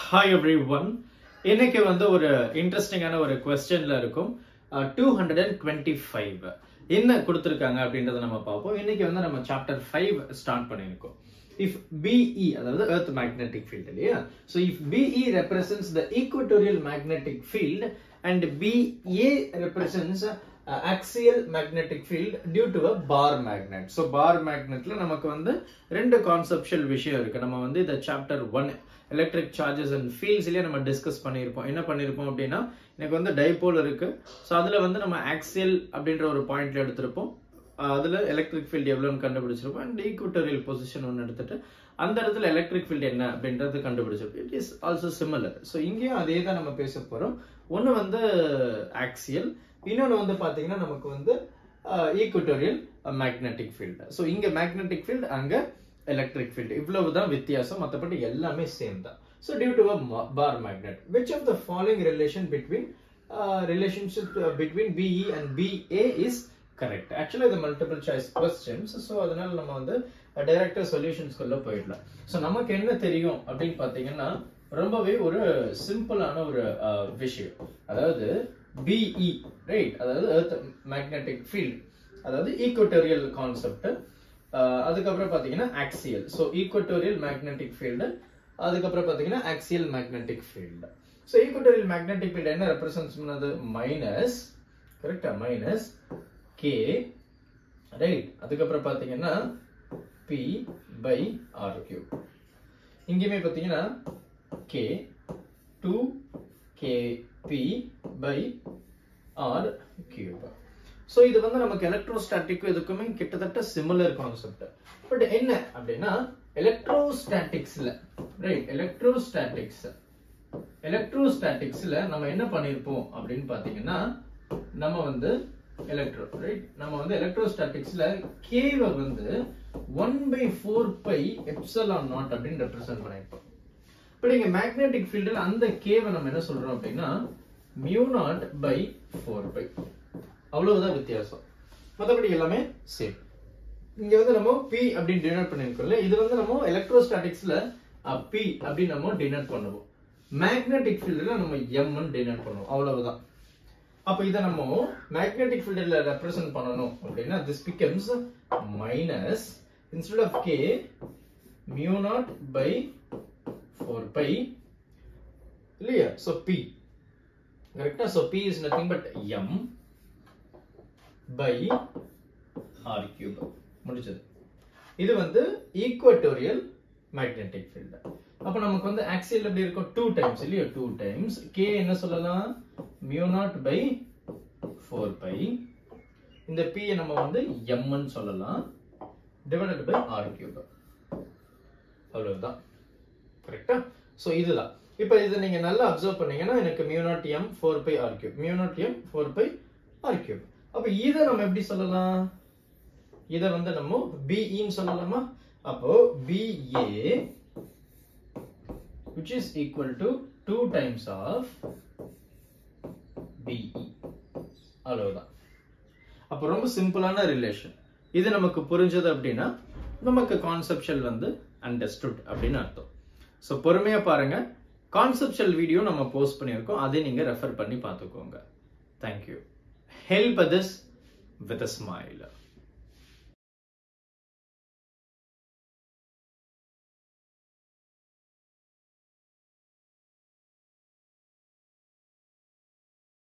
hi every one இன்னைக்கு வந்து ஒரு இன்ட்ரெஸ்டிங்கான ஒரு கொஸ்டின்ல இருக்கும் two hundred and twenty five என்ன கொடுத்துருக்காங்க அப்படின்றத நம்ம பார்ப்போம் இன்னைக்கு வந்து நம்ம சாப்டர் ஃபைவ் ஸ்டார்ட் பண்ணியிருக்கோம் இஃப் பிஇ அதாவது எர்த் மேக்னெட்டிக் ஃபீல்ட் இல்லையா so if B E represents the equatorial magnetic field and B A represents axial magnetic field due to a bar magnet so bar மேக்னெட்ல நமக்கு வந்து ரெண்டு கான்செப்ஷுவல் விஷயம் இருக்கு நம்ம வந்து இந்த chapter one electric charges and ஃபீல்ட்ஸ்லயே நம்ம டிஸ்கஸ் பண்ணியிருப்போம் என்ன பண்ணியிருப்போம் அப்படின்னா எனக்கு வந்து டைபோல் இருக்கு ஸோ அதுல வந்து நம்ம ஆக்சியல் அப்படின்ற ஒரு பாயிண்ட்ல எடுத்திருப்போம் அஹ் அதுல எலக்ட்ரிக் ஃபீல்ட் எவ்வளோன்னு கண்டுபிடிச்சிருப்போம் அண்ட் ஈக்குவட்டோரியல் பொசிஷன் ஒன்று எடுத்துட்டு அந்த இடத்துல எலக்ட்ரிக் ஃபீல்ட் என்ன அப்படின்றது கண்டுபிடிச்சிருப்போம் it is also similar so இங்கேயும் அதே தான் நம்ம பேச போறோம் ஒன்று வந்து ஆக்சியல் இன்னொன்று வந்து பார்த்தீங்கன்னா நமக்கு வந்து ஈக்குவட்டோரியல் மேக்னெட்டிக் ஃபீல்டு ஸோ இங்கே மேக்னெட்டிக் ஃபீல்டு அங்கே எலக்ட்ரிக் ஃபீல்டு இவ்வளவு தான் வித்தியாசம் மற்றபடி எல்லாமே சேம் தான் so due to a bar magnet which of the following relation between relationship between B E and B A is correct ஆக்சுவலாக இது மல்டிபிள் சாய்ஸ் கொஸ்டின்ஸ் ஸோ அதனால நம்ம வந்து டைரக்டா சொல்யூஷன்ஸ்குள்ள போயிடலாம் ஸோ நமக்கு என்ன தெரியும் அப்படின்னு பார்த்தீங்கன்னா ரொம்பவே ஒரு சிம்பிளான ஒரு அஹ், விஷயம் அதாவது பிஇ ரைட் அதாவது எர்த் மேக்னெட்டிக் ஃபீல்ட் அதாவது ஈக்குவட்டோரியல் கான்செப்ட் அதுக்கப்புறம் பார்த்தீங்கன்னா axial so equatorial magnetic field அதுக்கப்புறம் பார்த்தீங்கன்னா axial magnetic field so equatorial magnetic field என்ன ரெப்ரசன்ஸ் பண்ணது மைனஸ் கரெக்டா மைனஸ் கே ரைட் அதுக்கப்புறம் பார்த்தீங்கன்னா பி பை ஆர் கியூப் இங்கேயுமே பார்த்தீங்கன்னா K two K P by R cube so இது வந்து நமக்கு எலக்ட்ரோஸ்டாட்டிக்கும் இதுக்குமே கிட்டத்தட்ட சிமிலர் கான்செப்ட் பட் என்ன அப்படின்னா எலக்ட்ரோஸ்டாட்டிக்ஸ்ல ரைட் எலக்ட்ரோஸ்டாட்டிக்ஸ் எலக்ட்ரோஸ்டாட்டிக்ஸ்ல நம்ம என்ன பண்ணிருப்போம் அப்படின்னு பாத்தீங்கன்னா நம்ம வந்து எலக்ட்ரோ ரைட் நம்ம வந்து எலக்ட்ரோஸ்டாட்டிக்ஸ்ல கேவை வந்து one by four pi epsilon naught அப்படின்னு ரெப்ரசென்ட் பண்ணிருப்போம் இப்போ நீங்க மேக்னெட்டிக் ஃபீல்டில் அந்த கேவை நம்ம என்ன சொல்றோம் அப்படின்னா mu naught by four pi அவ்வளவுதான் வித்தியாசம் மற்றபடி எல்லாமே சேம் இங்க வந்து நம்ம பி அப்படின்னு டினோட் பண்ணிருக்கோம்ல இது வந்து நம்ம எலக்ட்ரோஸ்டாட்டிக்ஸ்ல பி அப்படின்னு நம்ம டினோட் பண்ணுவோம் மேக்னெட்டிக் ஃபீல்டில் நம்ம எம்னு டினோட் பண்ணுவோம் அவ்வளவுதான் அப்ப இதை நம்ம மேக்னெட்டிக் ஃபீல்டில் ரெப்ரசென்ட் பண்ணணும் அப்படின்னா this becomes minus instead of K mu naught by four pi இல்லையா ஸோ பி கரெக்டா so B is nothing but M by R cube முடிச்சது இது வந்து ஈக்குவட்டோரியல் மேக்னெட்டிக் ஃபீல்டு அப்ப நமக்கு வந்து ஆக்சியல் எப்படி இருக்கும் டூ டைம்ஸ் இல்லையா டூ டைம்ஸ் கே என்ன சொல்லலாம் mu naught by four pi இந்த பி நம்ம வந்து எம்னு சொல்லலாம் டிவைடட் பை ஆர் கியூப் அவ்வளவுதான் கரெக்டா ஸோ இதுதான் இப்போ இது நீங்க நல்லா அப்சர்வ் பண்ணீங்கன்னா எனக்கு mu naught M four pi R cube mu naught M four pi R cube அப்ப இதை நம்ம எப்படி சொல்லலாம் இதை வந்து நம்ம பிஇன்னு சொல்லலாமா அப்போ BA which is equal to 2 times of BE அவ்வளவுதான் அப்போ ரொம்ப சிம்பிளான ரிலேஷன் இது நமக்கு புரிஞ்சது அப்படின்னா நமக்கு கான்செப்ஷுவல் வந்து அண்டர்ஸ்டுட் அப்படின்னு அர்த்தம் ஸோ பொறுமையா பாருங்க கான்செப்ஷுவல் வீடியோ நம்ம போஸ்ட் பண்ணியிருக்கோம் அதை நீங்க ரெஃபர் பண்ணி பார்த்துக்கோங்க thank you help this with a smile